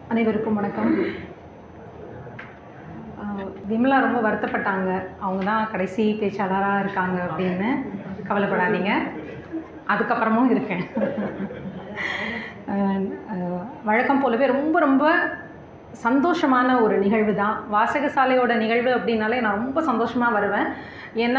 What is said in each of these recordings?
அனைவருக்கும் வணக்கம் ஆஹ் விமலா ரொம்ப வருத்தப்பட்டாங்க அவங்க தான் கடைசி பேச்சாளராக இருக்காங்க அப்படின்னு கவலைப்படாதீங்க அதுக்கப்புறமும் இருக்கேன் ஆஹ் ஆஹ் வழக்கம் போலவே ரொம்ப ரொம்ப சந்தோஷமான ஒரு நிகழ்வு தான் வாசகசாலையோட நிகழ்வு அப்படின்னாலே நான் ரொம்ப சந்தோஷமாக வருவேன் ஏன்னா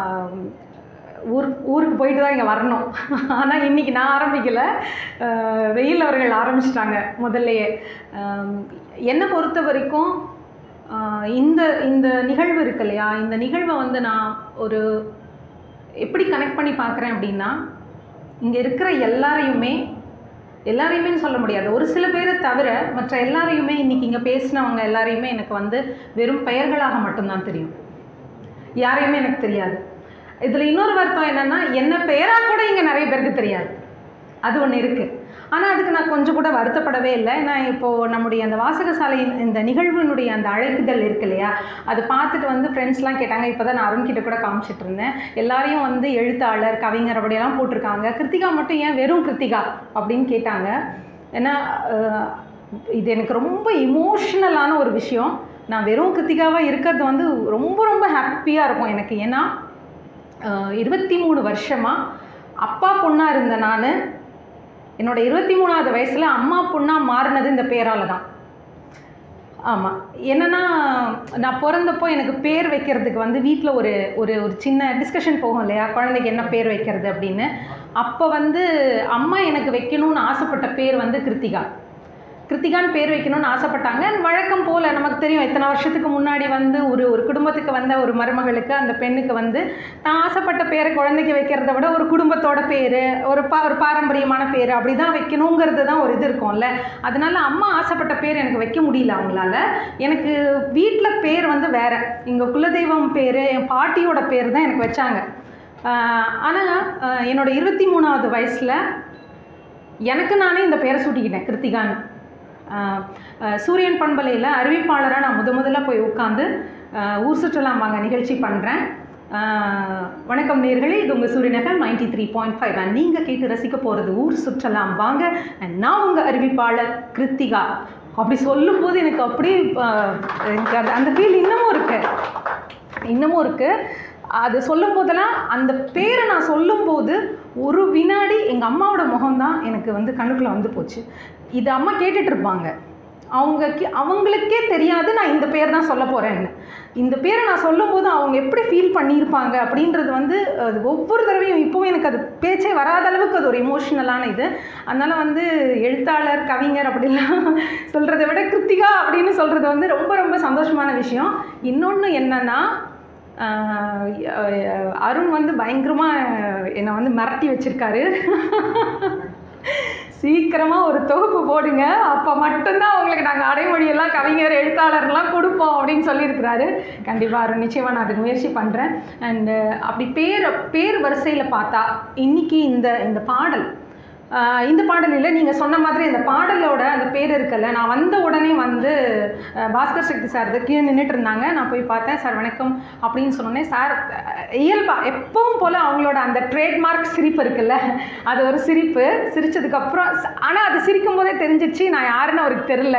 ஊர் ஊருக்கு போயிட்டு தான் இங்கே வரணும் ஆனால் இன்றைக்கி நான் ஆரம்பிக்கலை அஹ் வெயில் அவர்கள் ஆரம்பிச்சிட்டாங்க முதல்லையே அஹ் என்னை பொறுத்த வரைக்கும் அஹ் இந்த இந்த நிகழ்வு இருக்கு இல்லையா இந்த நிகழ்வை வந்து நான் ஒரு எப்படி கனெக்ட் பண்ணி பார்க்குறேன் அப்படின்னா இங்கே இருக்கிற எல்லாரையுமே எல்லாரையுமே சொல்ல முடியாது ஒரு சில பேரை தவிர மற்ற எல்லாரையுமே இன்றைக்கி இங்கே பேசினவங்க எல்லாரையுமே எனக்கு வந்து வெறும் பெயர்களாக மட்டும்தான் தெரியும் யாரையுமே எனக்கு தெரியாது இதில் இன்னொரு வருத்தம் என்னென்னா என்ன பெயராக கூட இங்கே நிறைய பேருக்கு தெரியாது அது ஒன்று இருக்குது ஆனால் அதுக்கு நான் கொஞ்சம் கூட வருத்தப்படவே இல்லை நான் இப்போது நம்முடைய அந்த வாசகசாலை இந்த நிகழ்வினுடைய அந்த அழைப்புதல் இருக்கு இல்லையா அது பார்த்துட்டு வந்து ஃப்ரெண்ட்ஸ்லாம் கேட்டாங்க இப்போ தான் நான் அருண்கிட்ட கூட காமிச்சிட்டு இருந்தேன் எல்லாரையும் வந்து எழுத்தாளர் கவிஞர் அப்படியெல்லாம் போட்டிருக்காங்க கிருத்திகா மட்டும் ஏன் வெறும் கிருத்திகா அப்படின்னு கேட்டாங்க ஏன்னா அஹ், இது எனக்கு ரொம்ப இமோஷ்னலான ஒரு விஷயம் நான் வெறும் கிருத்திகாவாக இருக்கிறது வந்து ரொம்ப ரொம்ப ஹாப்பியாக இருக்கும் எனக்கு ஏன்னா இருபத்தி மூணு வருஷமாக அப்பா பொண்ணாக இருந்த நான் என்னோட இருபத்தி மூணாவது வயசில் அம்மா பொண்ணாக மாறினது இந்த பேரால் தான் ஆமாம் என்னென்னா நான் பிறந்தப்போ எனக்கு பேர் வைக்கிறதுக்கு வந்து வீட்டில் ஒரு ஒரு ஒரு சின்ன டிஸ்கஷன் போகும் இல்லையா குழந்தைக்கு என்ன பேர் வைக்கிறது அப்படின்னு அப்போ வந்து அம்மா எனக்கு வைக்கணும்னு ஆசைப்பட்ட பேர் வந்து கிருத்திகா கிருத்திகான்னு பேர் வைக்கணும்னு ஆசைப்பட்டாங்க வழக்கம் போல் நமக்கு தெரியும் இத்தனை வருஷத்துக்கு முன்னாடி வந்து ஒரு ஒரு குடும்பத்துக்கு வந்த ஒரு மருமகளுக்கு அந்த பெண்ணுக்கு வந்து நான் ஆசைப்பட்ட பேரை குழந்தைக்கு வைக்கிறத விட ஒரு குடும்பத்தோட பேர் ஒரு பா ஒரு பாரம்பரியமான பேர் அப்படி தான் வைக்கணுங்கிறது தான் ஒரு இது இருக்கும்ல அதனால அம்மா ஆசைப்பட்ட பேர் எனக்கு வைக்க முடியல அவங்களால எனக்கு வீட்டில் பேர் வந்து வேற எங்கள் குலதெய்வம் பேர் என் பாட்டியோட பேர் தான் எனக்கு வச்சாங்க ஆனால் என்னோட இருபத்தி மூணாவது வயசில் எனக்கு நானே இந்த பேரை சூட்டிக்கிட்டேன் கிருத்திகான்னு ஆஹ் ஆஹ் சூரியன் பண்பலையில் அறிவிப்பாளராக நான் முத முதல்ல போய் உட்காந்து ஊர் சுற்றலாம் வாங்க நிகழ்ச்சி பண்ணுறேன் வணக்கம் நேர்களே இது உங்கள் Suryan FM ninety three point five நீங்கள் கேட்டு ரசிக்க போகிறது ஊர் சுற்றலாம் வாங்க And நான் உங்கள் அறிவிப்பாளர் கிருத்திகா அப்படி சொல்லும்போது எனக்கு அப்படியே ஆஹ் எனக்கு அந்த அந்த ஃபீல் இன்னமும் இருக்கு இன்னமும் இருக்குது அது சொல்லும் போதெல்லாம் அந்த பேரை நான் சொல்லும்போது ஒரு வினாடி எங்கள் அம்மாவோட முகம்தான் எனக்கு வந்து கண்ணுக்குள்ளே வந்து போச்சு இது அம்மா கேட்டுட்டு இருப்பாங்க அவங்க கே- அவங்களுக்கே தெரியாது நான் இந்த பேர் தான் சொல்ல போகிறேன்னு இந்த பேரை நான் சொல்லும்போது அவங்க எப்படி ஃபீல் பண்ணியிருப்பாங்க அப்படின்றது வந்து அது ஒவ்வொரு தடவையும் இப்போவும் எனக்கு அது பேச்சே வராத அளவுக்கு அது ஒரு எமோஷ்னலான இது அதனால் வந்து எழுத்தாளர் கவிஞர் அப்படிலாம் சொல்கிறத விட கிருத்திகா அப்படின்னு சொல்கிறது வந்து ரொம்ப ரொம்ப சந்தோஷமான விஷயம் இன்னொன்று என்னென்னா அருண் வந்து பயங்கரமாக என்னை வந்து மிரட்டி வச்சுருக்காரு சீக்கிரமாக ஒரு தொகுப்பு போடுங்க அப்போ மட்டும்தான் உங்களுக்கு நாங்கள் அடைமொழியெல்லாம் கவிஞர் எழுத்தாளர்லாம் கொடுப்போம் அப்படின்னு சொல்லியிருக்கிறாரு கண்டிப்பாக அருண் நிச்சயமாக நான் அதுக்கு முயற்சி பண்ணுறேன் அண்டு அப்படி பேர் பேர் வரிசையில் பார்த்தா இன்னைக்கு இந்த இந்த பாடல் ஆஹ் இந்த பாடல் இல்லை நீங்கள் சொன்ன மாதிரி அந்த பாடலோட அந்த பேர் இருக்குல்ல நான் வந்த உடனே வந்து அஹ் பாஸ்கர் சக்தி சார் கீழே நின்றுட்டு இருந்தாங்க நான் போய் பார்த்தேன் சார் வணக்கம் அப்படின்னு சொன்னோன்னே சார் அஹ் இயல்பா எப்பவும் போல் அவங்களோட அந்த ட்ரேட்மார்க் சிரிப்பு இருக்குல்ல அது ஒரு சிரிப்பு சிரிச்சதுக்கப்புறம் ஆனால் அது சிரிக்கும் போதே தெரிஞ்சிச்சு நான் யாருன்னு அவருக்கு தெரில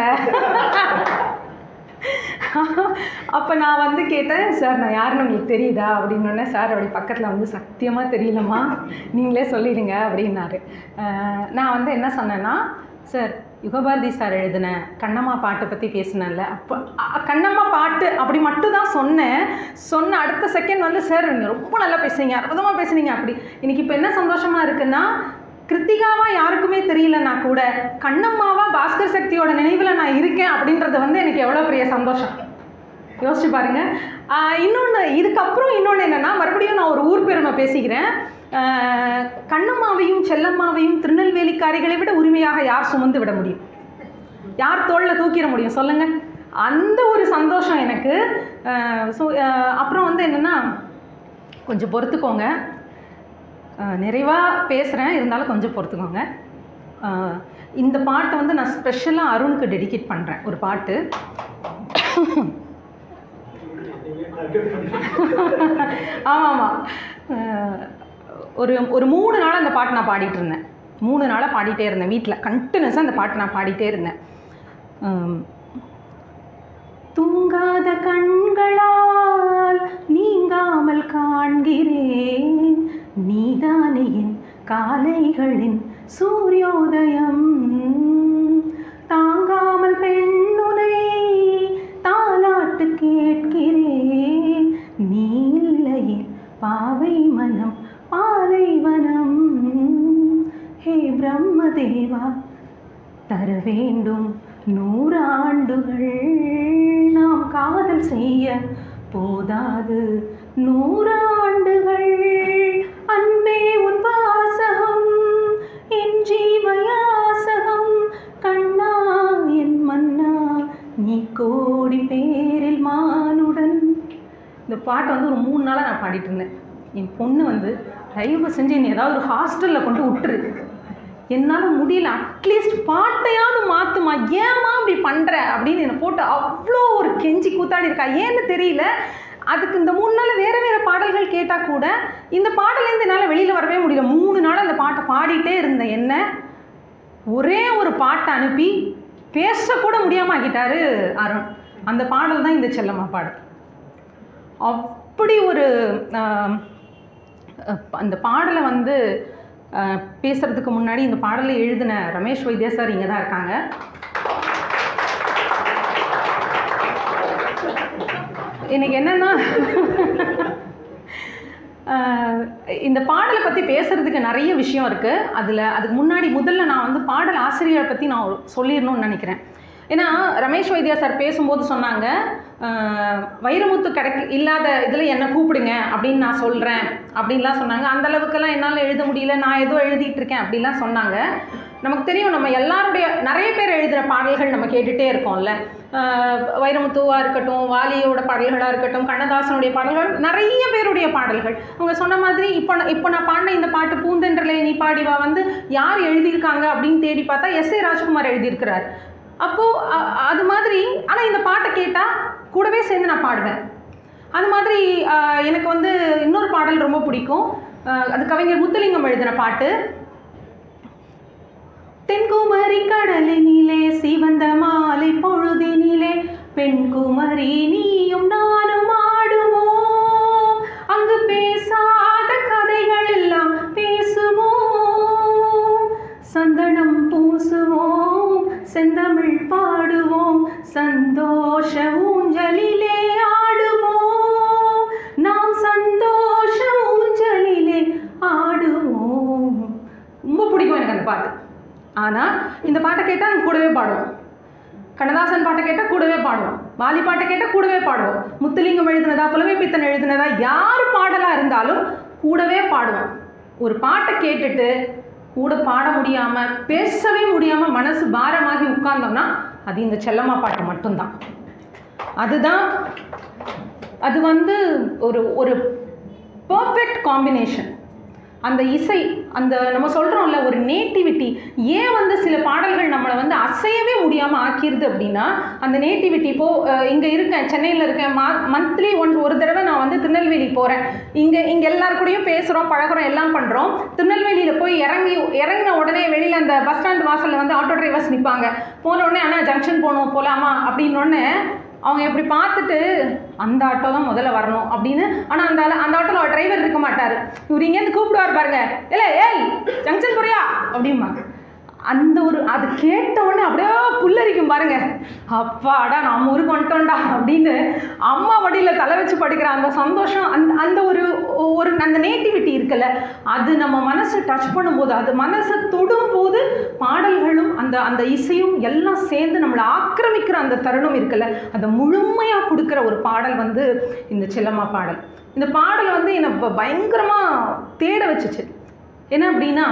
அப்போ நான் வந்து கேட்டேன் சார் நான் யாருன்னு உங்களுக்கு தெரியுதா அப்படின்னோடனே சார் அப்படி பக்கத்தில் வந்து சத்தியமாக தெரியலம்மா நீங்களே சொல்லிடுங்க அப்படின்னாரு அஹ் நான் வந்து என்ன சொன்னேன்னா சார் யுகபாரதி சார் எழுதின கண்ணம்மா பாட்டை பற்றி பேசினேன்ல அப்போ அ- கண்ணம்மா பாட்டு அப்படி மட்டும் தான் சொன்னேன் சொன்ன அடுத்த செகண்ட் வந்து சார் நீங்கள் ரொம்ப நல்லா பேசுனீங்க அற்புதமாக பேசுனீங்க அப்படி இன்னைக்கு இப்போ என்ன சந்தோஷமாக இருக்குன்னா கிருத்திகாவா யாருக்குமே தெரியலனா கூட கண்ணம்மாவா பாஸ்கர் சக்தியோட நினைவில் நான் இருக்கேன் அப்படின்றது வந்து எனக்கு எவ்வளோ பெரிய சந்தோஷம் யோசிச்சு பாருங்க இன்னொன்று இதுக்கப்புறம் இன்னொன்று என்னென்னா மறுபடியும் நான் ஒரு ஊர் பெருமை பேசிக்கிறேன் ஆஹ் கண்ணம்மாவையும் செல்லம்மாவையும் திருநெல்வேலிக்காரிகளை விட உரிமையாக யார் சுமந்து விட முடியும் யார் தோளில் தூக்கிட முடியும் சொல்லுங்க அந்த ஒரு சந்தோஷம் எனக்கு ஸோ அப்புறம் வந்து என்னென்னா கொஞ்சம் பொறுத்துக்கோங்க நிறைவாக பேசுகிறேன் இருந்தாலும் கொஞ்சம் பொறுத்துக்கோங்க அஹ் இந்த பாட்டை வந்து நான் ஸ்பெஷலாக அருணுக்கு டெடிகேட் பண்ணுறேன் ஒரு பாட்டு ஆமாம் ஆமாம் ஒரு ஒரு மூணு நாள் அந்த பாட்டு நான் பாடிட்டு இருந்தேன் மூணு நாளாக பாடிட்டே இருந்தேன் வீட்டில் கண்டினியூஸாக அந்த பாட்டு நான் பாடிட்டே இருந்தேன் ஆம், தூங்காத கண்களால் நீங்காமல் காண்கிறேன் நீதானே என் காலைகளின் சூரியோதயம் தாங்காமல் பெண்ணுனை தாலாட்டு கேட்கிறேன் நீ இல்லையே பாவை மனம் பாலைவனம் ஹே பிரம்மதேவா தர வேண்டும் நூறாண்டுகள் நாம் காதல் செய்ய போதாது நூறாண்டுகள் அன்பே உன் வாசகம் என் ஜீவயாசகம் கண்ணா என் மன்னா நீ கோடி பேரில் மானுடன் இந்த பாட்டை வந்து ஒரு மூணு நாளாக நான் பாடிட்டு இருந்தேன் என் பொண்ணு வந்து தயவு செஞ்சு என்னை ஏதாவது ஒரு ஹாஸ்டலில் கொண்டு விட்டுரு என்னால் முடியல அட்லீஸ்ட் பாட்டையாவது மாற்றுமா ஏம்மா அப்படி பண்ணுற அப்படின்னு என்னை போட்டு அவ்வளோ ஒரு கெஞ்சி கூத்தாடி இருக்கா ஏன்னு தெரியல அதுக்கு இந்த மூணு நாள் வேறு வேறு பாடல்கள் கேட்டால் கூட இந்த பாடலேருந்து என்னால் வெளியில் வரவே முடியல மூணு நாள் அந்த பாட்டை பாடிட்டே இருந்தேன் என்ன ஒரே ஒரு பாட்டை அனுப்பி பேசக்கூட முடியாமல் ஆக்கிட்டாரு அருண் அந்த பாடல் தான் இந்த செல்லம்மா பாடல் அப்படி ஒரு ஆம், அஹ், அந்த பாடலை வந்து அஹ், பேசுறதுக்கு முன்னாடி இந்த பாடலை எழுதின ரமேஷ் வைத்தியா சார் இங்கே தான் இருக்காங்க இன்னைக்கு என்னன்னா ஆஹ் இந்த பாடலை பற்றி பேசுகிறதுக்கு நிறைய விஷயம் இருக்குது அதில் அதுக்கு முன்னாடி முதல்ல நான் வந்து பாடல் ஆசிரியரை பற்றி நான் ஒரு சொல்லிடணும்னு நினைக்கிறேன் ஏன்னா ரமேஷ் வைத்தியா சார் பேசும்போது சொன்னாங்க ஆஹ் வைரமுத்து கிடைக்க இல்லாத இதில் என்னை கூப்பிடுங்க அப்படின்னு நான் சொல்கிறேன் அப்படின்லாம் சொன்னாங்க அந்த அளவுக்கெல்லாம் என்னால் எழுத முடியல நான் ஏதோ எழுதிட்டு இருக்கேன் அப்படின்லாம் சொன்னாங்க நமக்கு தெரியும் நம்ம எல்லாருடைய நிறைய பேர் எழுதுகிற பாடல்கள் நம்ம கேட்டுகிட்டே இருக்கோம்ல ஆஹ் வைரமுத்துவாக இருக்கட்டும் வாலியோட பாடல்களாக இருக்கட்டும் கண்ணதாசனுடைய பாடல்கள் நிறைய பேருடைய பாடல்கள் அவங்க சொன்ன மாதிரி இப்போ நான் இப்போ நான் பாடின இந்த பாட்டு பூந்தென்றலை நீ பாடிவா வந்து யார் எழுதியிருக்காங்க அப்படின்னு தேடி பார்த்தா எஸ் ஏ ராஜ்குமார் எழுதியிருக்கிறார் அப்போது அது மாதிரி ஆனால் இந்த பாட்டை கேட்டால் கூடவே சேர்ந்து நான் பாடுவேன் அது மாதிரி ஆஹ் எனக்கு வந்து இன்னொரு பாடல் ரொம்ப பிடிக்கும் ஆஹ் அது கவிஞர் முத்துலிங்கம் எழுதின பாட்டு தென்குமரி கடலினிலே சிவந்த மாலை பொழுதினிலே பெண்குமரி நீயும் நானும் ஆடுவோம் அங்கு பேசாத கதைகள் எல்லாம் பேசுவோம் சந்தனம் பூசுவோம் செந்தமிழ் பாடுவோம் சந்தோஷ ஊஞ்சலிலே ஆடுவோம் நாம் சந்தோஷ ஊஞ்சலிலே ஆடுவோம் ரொம்ப பிடிக்கும் எனக்கு அந்த பாட்டு ஆனால் இந்த பாட்டை கேட்டால் நம்ம கூடவே பாடுவோம் கண்ணதாசன் பாட்டை கேட்டால் கூடவே பாடுவோம் வாலி பாட்டை கேட்டால் கூடவே பாடுவோம் முத்துலிங்கம் எழுதினதா புலமை பித்தன் எழுதினதா யார் பாடலாக இருந்தாலும் கூடவே பாடுவோம் ஒரு பாட்டை கேட்டுட்டு கூட பாட முடியாமல் பேசவே முடியாமல் மனசு பாரமாகி உட்கார்ந்தோம்னா அது இந்த செல்லம்மா பாட்டு மட்டும்தான் அதுதான் அது வந்து ஒரு ஒரு பர்ஃபெக்ட் காம்பினேஷன் அந்த இசை அந்த நம்ம சொல்கிறோம்ல ஒரு நேட்டிவிட்டி ஏன் வந்து சில பாடல்கள் நம்மளை வந்து அசையவே முடியாமல் ஆக்கிருது அப்படின்னா அந்த நேட்டிவிட்டி இப்போது இங்கே இருக்கேன் சென்னையில் இருக்கேன் மா மந்த்லி ஒன்ஸ் ஒரு தடவை நான் வந்து திருநெல்வேலி போகிறேன் இங்கே இங்கே எல்லார் கூடயும் பேசுகிறோம் பழகுறோம் எல்லாம் பண்ணுறோம் திருநெல்வேலியில் போய் இறங்கி இறங்கின உடனே வெளியில் அந்த பஸ் ஸ்டாண்ட் வாசலில் வந்து ஆட்டோ டிரைவர்ஸ் நிற்பாங்க போன உடனே அண்ணா ஜங்ஷன் போகணும் போகலாமா அப்படின்னோடனே அவங்க இப்படி பார்த்துட்டு அந்த ஆட்டோ தான் முதல்ல வரணும் அப்படின்னு ஆனால் அந்த ஆளு- அந்த ஆட்டோவில் டிரைவர் இருக்க மாட்டார் இவர் இங்கேருந்து கூப்பிடுவார் பாருங்க இல்லை ஏய் ஜங்ஷன் போறியா அப்படிமா அந்த ஒரு அது கேட்ட உடனே அப்படியே புல்லரிக்கும் பாருங்க அப்பாடா நம்ம ஊருக்கு வந்துட்டோம்டா அப்படின்னு அம்மா வடியில் தலை வச்சு படிக்கிற அந்த சந்தோஷம் அந்த அந்த ஒரு ஒரு அந்த நேட்டிவிட்டி இருக்குல்ல அது நம்ம மனசை டச் பண்ணும்போது அது மனசை தொடும்போது பாடல்களும் அந்த அந்த இசையும் எல்லாம் சேர்ந்து நம்மளை ஆக்கிரமிக்கிற அந்த தருணம் இருக்குல்ல அதை முழுமையாக கொடுக்குற ஒரு பாடல் வந்து இந்த செல்லம்மா பாடல் இந்த பாடல் வந்து என்னை ப- பயங்கரமா தேட வச்சுச்சு என்ன அப்படின்னா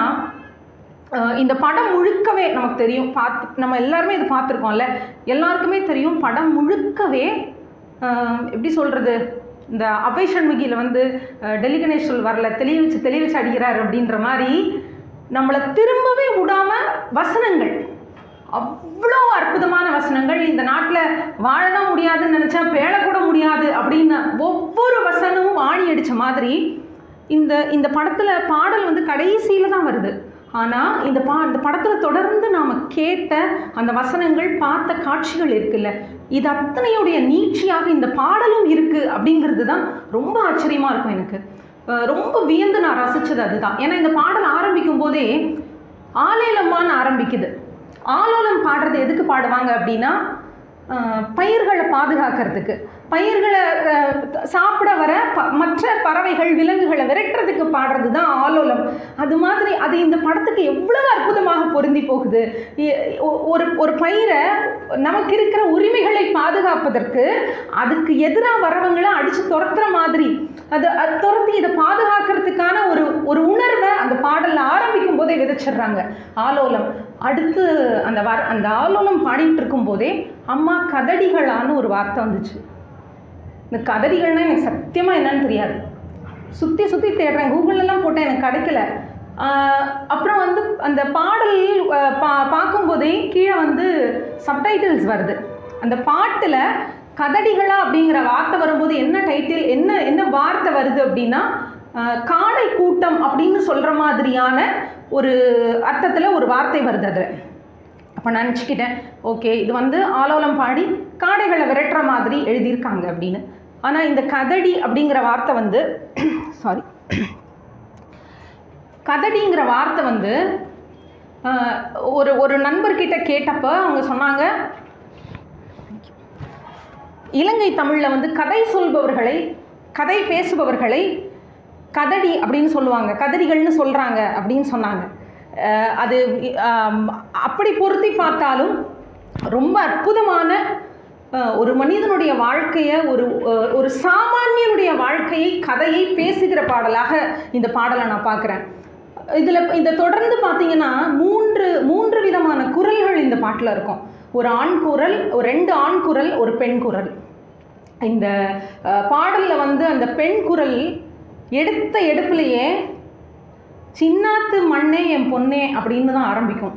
அஹ் இந்த படம் முழுக்கவே நமக்கு தெரியும் பார்த்து நம்ம எல்லாருமே இது பார்த்துருக்கோம்ல எல்லாருக்குமே தெரியும் படம் முழுக்கவே அஹ் எப்படி சொல்கிறது இந்த அபய் சண்முகியில் வந்து அஹ் டெல்லி கணேஷ் சொல் வரல தெளிய வச்சு தெளிய வச்சு அடிக்கிறார் அப்படின்ற மாதிரி நம்மளை திரும்பவே விடாம வசனங்கள் அவ்வளோ அற்புதமான வசனங்கள் இந்த நாட்டில் வாழதான் முடியாதுன்னு நினச்சா பேழக்கூட முடியாது அப்படின்னு ஒவ்வொரு வசனமும் ஆணி அடித்த மாதிரி இந்த இந்த படத்தில் பாடல் வந்து கடைசியில் தான் வருது ஆனால் இந்த பா இந்த படத்தில் தொடர்ந்து நாம் கேட்ட அந்த வசனங்கள் பார்த்த காட்சிகள் இருக்குல்ல இது அத்தனையுடைய நீட்சியாக இந்த பாடலும் இருக்குது அப்படிங்கிறது தான் ரொம்ப ஆச்சரியமாக இருக்கும் எனக்கு அஹ் ரொம்ப வியந்து நான் ரசித்தது அதுதான் ஏன்னா இந்த பாடல் ஆரம்பிக்கும் போதே ஆலேலம்மான்னு ஆரம்பிக்குது ஆலோலம் பாடுறது எதுக்கு பாடுவாங்க அப்படின்னா அஹ் பயிர்களை பாதுகாக்கிறதுக்கு பயிர்களை அஹ், சாப்பிட வர ப மற்ற பறவைகள் விலங்குகளை விரட்டுறதுக்கு பாடுறது தான் ஆலோலம் அது மாதிரி அது இந்த படத்துக்கு எவ்வளவு அற்புதமாக பொருந்தி போகுது இ- ஒ- ஒரு ஒரு பயிரை நமக்கு இருக்கிற உரிமைகளை பாதுகாப்பதற்கு அதுக்கு எதிராக வரவங்களை அடித்து துரத்துற மாதிரி அது அது துரத்தி இதை பாதுகாக்கிறதுக்கான ஒரு ஒரு உணர்வை அந்த பாடலில் ஆரம்பிக்கும் போதே விதைச்சிடுறாங்க ஆலோலம் அடுத்து அந்த வர அந்த ஆலோலம் பாடிட்டு இருக்கும்போதே அம்மா கதடிகளான்னு ஒரு வார்த்தை வந்துச்சு இந்த கதடிகள்னா எனக்கு சத்தியமாக என்னன்னு தெரியாது சுற்றி சுற்றி தேடுறேன் கூகுளெல்லாம் போட்டேன் எனக்கு கிடைக்கல ஆஹ் அப்புறம் வந்து அந்த பாடல் ஆஹ் பா பார்க்கும்போதே கீழே வந்து சப்டைட்டில்ஸ் வருது அந்த பாட்டில் கதடிகளா அப்படிங்கிற வார்த்தை வரும்போது என்ன டைட்டில் என்ன என்ன வார்த்தை வருது அப்படின்னா ஆஹ் காடை கூட்டம் அப்படின்னு சொல்கிற மாதிரியான ஒரு அர்த்தத்தில் ஒரு வார்த்தை வருது அதில் அப்போ நான் நினச்சிக்கிட்டேன் ஓகே இது வந்து ஆலோலம் பாடி காடைகளை விரட்டுற மாதிரி எழுதியிருக்காங்க அப்படின்னு ஆனால் இந்த கதடி அப்படிங்கிற வார்த்தை வந்து சாரி கதடிங்கிற வார்த்தை வந்து ஆஹ், ஒரு ஒரு நண்பர்கிட்ட கேட்டப்போ அவங்க சொன்னாங்க இலங்கை தமிழில் வந்து கதை சொல்பவர்களை கதை பேசுபவர்களை கதடி அப்படின்னு சொல்லுவாங்க கதடிகள்னு சொல்கிறாங்க அப்படின்னு சொன்னாங்க அஹ் அது ஆம், அப்படி பொருத்தி பார்த்தாலும் ரொம்ப அற்புதமான அஹ், ஒரு மனிதனுடைய வாழ்க்கையை ஒரு அஹ், ஒரு சாமானியனுடைய வாழ்க்கையை கதையை பேசுகிற பாடலாக இந்த பாடலை நான் பார்க்குறேன் இதில் இந்த தொடர்ந்து பார்த்தீங்கன்னா மூன்று மூன்று விதமான குரல்கள் இந்த பாட்டில் இருக்கும் ஒரு ஆண் குரல் ஒரு ரெண்டு ஆண் குரல் ஒரு பெண் குரல் இந்த பாடலில் வந்து அந்த பெண் குரல் எடுத்த எடுப்புலையே சின்னாத்து மண்ணே என் பொண்ணே அப்படின்னு தான் ஆரம்பிக்கும்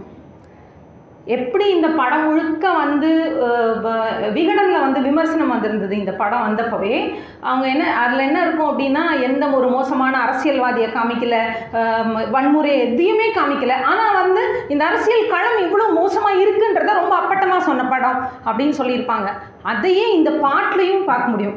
எப்படி இந்த படம் முழுக்க வந்து அஹ், வ- விகடனில் வந்து விமர்சனம் வந்திருந்தது இந்த படம் வந்தப்பவே அவங்க என்ன அதில் என்ன இருக்கும் அப்படின்னா எந்த ஒரு மோசமான அரசியல்வாதியை காமிக்கல அஹ், ம- வன்முறை எதையுமே காமிக்கல ஆனால் வந்து இந்த அரசியல் களம் இவ்வளோ மோசமாக இருக்குன்றத ரொம்ப அப்பட்டமாக சொன்ன படம் அப்படின்னு சொல்லியிருப்பாங்க அதையே இந்த பாட்டுலையும் பார்க்க முடியும்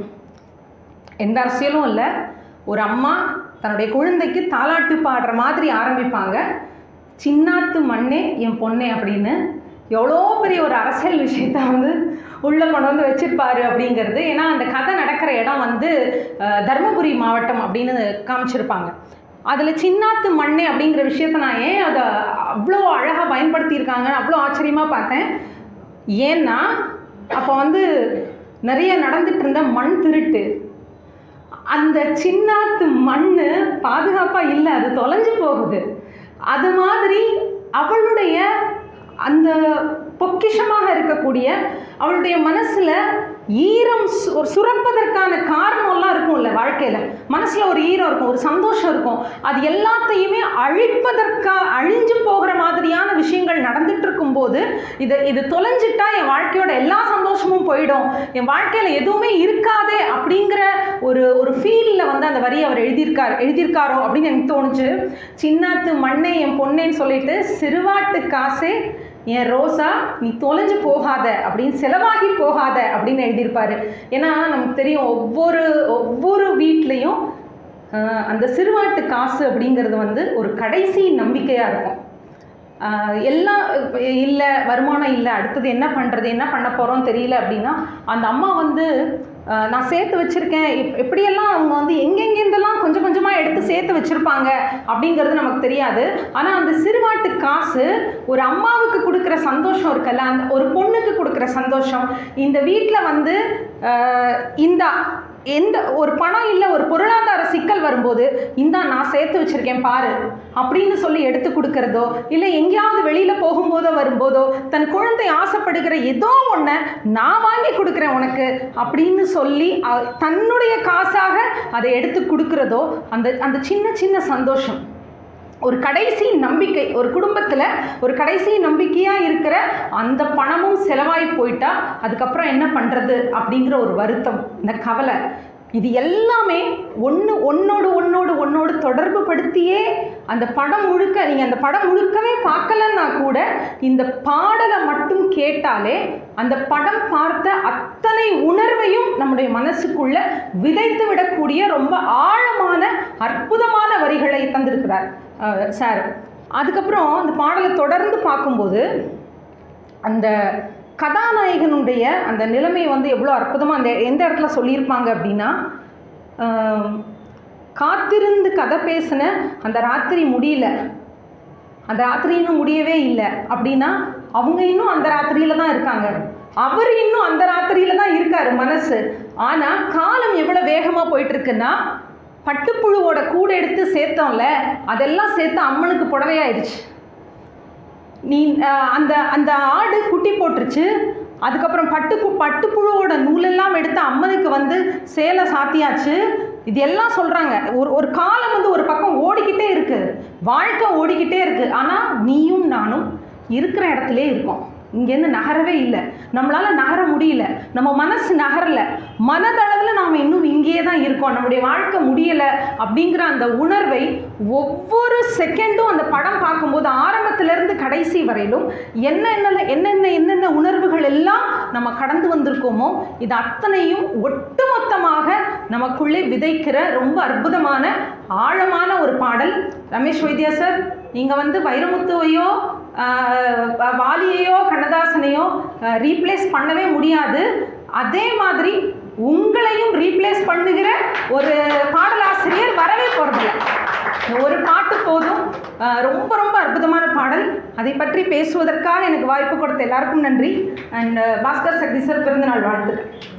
எந்த அரசியலும் இல்லை ஒரு அம்மா தன்னுடைய குழந்தைக்கு தாலாட்டு பாடுற மாதிரி ஆரம்பிப்பாங்க சின்னாத்து மண்ணே என் பொண்ணே அப்படின்னு எவ்வளோ பெரிய ஒரு அரசியல் விஷயத்த வந்து உள்ளே கொண்டு வந்து வச்சிருப்பாரு அப்படிங்கிறது ஏன்னா அந்த கதை நடக்கிற இடம் வந்து அஹ், தர்மபுரி மாவட்டம் அப்படின்னு காமிச்சிருப்பாங்க அதில் சின்னாத்து மண்ணே அப்படிங்கிற விஷயத்த நான் ஏன் அதை அவ்வளோ அழகாக பயன்படுத்தியிருக்காங்கன்னு அவ்வளோ ஆச்சரியமாக பார்த்தேன் ஏன்னா அப்போ வந்து நிறைய நடந்துட்டு இருந்த மண் திருட்டு அந்த சின்னாத்து மண் பாதுகாப்பாக இல்லை அது தொலைஞ்சு போகுது அது மாதிரி அவளுடைய அந்த பொக்கிஷமாக இருக்கக்கூடிய அவளுடைய மனசில் ஈரம் சு- ஒரு சுரப்பதற்கான காரணம்லாம் இருக்கும்ல வாழ்க்கையில் மனசில் ஒரு ஈரம் இருக்கும் ஒரு சந்தோஷம் இருக்கும் அது எல்லாத்தையுமே அழிப்பதற்கா அழிஞ்சு போகிற மாதிரியான விஷயங்கள் நடந்துட்டு இருக்கும்போது இது இது தொலைஞ்சிட்டா என் வாழ்க்கையோட எல்லா சந்தோஷமும் போயிடும் என் வாழ்க்கையில் எதுவுமே இருக்காதே அப்படிங்கிற ஒரு ஒரு ஃபீலில் வந்து அந்த வரி அவர் எழுதியிருக்கார் எழுதியிருக்காரோ அப்படின்னு எனக்கு தோணுச்சு சின்னாத்து மண்ணே என் பொண்ணேன்னு சொல்லிட்டு சிறுவாட்டு காசே என் ரோசா நீ தொலைஞ்சு போகாத அப்படின்னு செலவாகி போகாத அப்படின்னு எழுதியிருப்பாரு ஏன்னா நமக்கு தெரியும் ஒவ்வொரு ஒவ்வொரு வீட்லேயும் ஆஹ், அந்த சிறுவாட்டு காசு அப்படிங்கிறது வந்து ஒரு கடைசி நம்பிக்கையாக இருக்கும் ஆஹ் எல்லாம் இல்லை வருமானம் இல்லை அடுத்தது என்ன பண்ணுறது என்ன பண்ண போகிறோம் தெரியல அப்படின்னா அந்த அம்மா வந்து ஆஹ் நான் சேர்த்து வச்சுருக்கேன் எப் எப்படியெல்லாம் அவங்க வந்து எங்கெங்கேருந்தெல்லாம் கொஞ்சம் கொஞ்சமாக எடுத்து சேர்த்து வச்சுருப்பாங்க அப்படிங்கிறது நமக்கு தெரியாது ஆனால் அந்த சிறுவாட்டு காசு ஒரு அம்மாவுக்கு கொடுக்குற சந்தோஷம் இருக்குல்ல அந்த ஒரு பொண்ணுக்கு கொடுக்குற சந்தோஷம் இந்த வீட்டில் வந்து ஆஹ் இந்த எந்த ஒரு பணம் இல்லை ஒரு பொருளாதார சிக்கல் வரும்போது இந்தா நான் சேர்த்து வச்சிருக்கேன் பாரு அப்படின்னு சொல்லி எடுத்து கொடுக்கறதோ இல்லை எங்கேயாவது வெளியில் போகும்போதோ வரும்போதோ தன் குழந்தை ஆசைப்படுகிற ஏதோ ஒன்றை நான் வாங்கி கொடுக்குறேன் உனக்கு அப்படின்னு சொல்லி அ- தன்னுடைய காசாக அதை எடுத்து கொடுக்கறதோ அந்த அந்த சின்ன சின்ன சந்தோஷம் ஒரு கடைசி நம்பிக்கை ஒரு குடும்பத்தில் ஒரு கடைசி நம்பிக்கையாக இருக்கிற அந்த பணமும் செலவாகி போயிட்டா அதுக்கப்புறம் என்ன பண்ணுறது அப்படிங்கிற ஒரு வருத்தம் இந்த கவலை இது எல்லாமே ஒன்று ஒன்னோடு ஒன்னோடு ஒன்னோடு தொடர்பு படுத்தியே அந்த படம் முழுக்க நீங்கள் அந்த படம் முழுக்கவே பார்க்கலன்னா கூட இந்த பாடலை மட்டும் கேட்டாலே அந்த படம் பார்த்த அத்தனை உணர்வையும் நம்முடைய மனசுக்குள்ள விதைத்து விடக்கூடிய ரொம்ப ஆழமான அற்புதமான வரிகளை தந்திருக்கிறார் அஹ், சார் அதுக்கப்புறம் அந்த பாடலை தொடர்ந்து பார்க்கும்போது அந்த கதாநாயகனுடைய அந்த நிலைமை வந்து எவ்வளோ அற்புதமாக அந்த எந்த இடத்துல சொல்லியிருப்பாங்க அப்படின்னா ஆம், காத்திருந்து கதை பேசின அந்த ராத்திரி முடியல அந்த ராத்திரி இன்னும் முடியவே இல்லை அப்படின்னா அவங்க இன்னும் அந்த ராத்திரியில தான் இருக்காங்க அவர் இன்னும் அந்த ராத்திரியில தான் இருக்காரு மனசு ஆனால் காலம் எவ்வளோ வேகமாக போயிட்டு இருக்குன்னா பட்டுப்புழுவோட கூட எடுத்து சேர்த்தோம்ல அதெல்லாம் சேர்த்து அம்மனுக்கு புடவையாயிடுச்சு நீ அஹ், அந்த அந்த ஆடு குட்டி போட்டுருச்சு அதுக்கப்புறம் பட்டு பட்டுப்புழுவோட நூலெல்லாம் எடுத்து அம்மனுக்கு வந்து சேலை சாத்தியாச்சு இது எல்லாம் சொல்கிறாங்க ஒரு ஒரு காலம் வந்து ஒரு பக்கம் ஓடிக்கிட்டே இருக்கு வாழ்க்கை ஓடிக்கிட்டே இருக்கு ஆனால் நீயும் நானும் இருக்கிற இடத்துலே இருக்கோம் இங்கேருந்து நகரவே இல்லை நம்மளால் நகர முடியல நம்ம மனசு நகரல மனதளவில் நாம் இன்னும் இங்கேயே தான் இருக்கோம் நம்முடைய வாழ்க்கை முடியலை அப்படிங்கிற அந்த உணர்வை ஒவ்வொரு செகண்டும் அந்த படம் பார்க்கும்போது ஆரம்பத்திலேருந்து கடைசி வரையிலும் என்னென்ன என்னென்ன என்னென்ன உணர்வுகள் எல்லாம் நம்ம கடந்து வந்திருக்கோமோ இது அத்தனையும் ஒட்டுமொத்தமாக நமக்குள்ளே விதைக்கிற ரொம்ப அற்புதமான ஆழமான ஒரு பாடல் ரமேஷ் வைத்தியா சார் நீங்கள் வந்து வைரமுத்துவையோ ஆஹ், வாலியையோ கண்ணதாசனையோ ரீப்ளேஸ் பண்ணவே முடியாது அதே மாதிரி உங்களையும் ரீப்ளேஸ் பண்ணுகிற ஒரு பாடலாசிரியர் வரவே போகிறதில்ல ஒரு பாட்டு போதும் ஆஹ், ரொம்ப ரொம்ப அற்புதமான பாடல் அதை பற்றி பேசுவதற்காக எனக்கு வாய்ப்பு கொடுத்த எல்லாருக்கும் நன்றி அண்ட் பாஸ்கர் சக்தி சார் பிறந்தநாள் வாழ்த்துக்கள்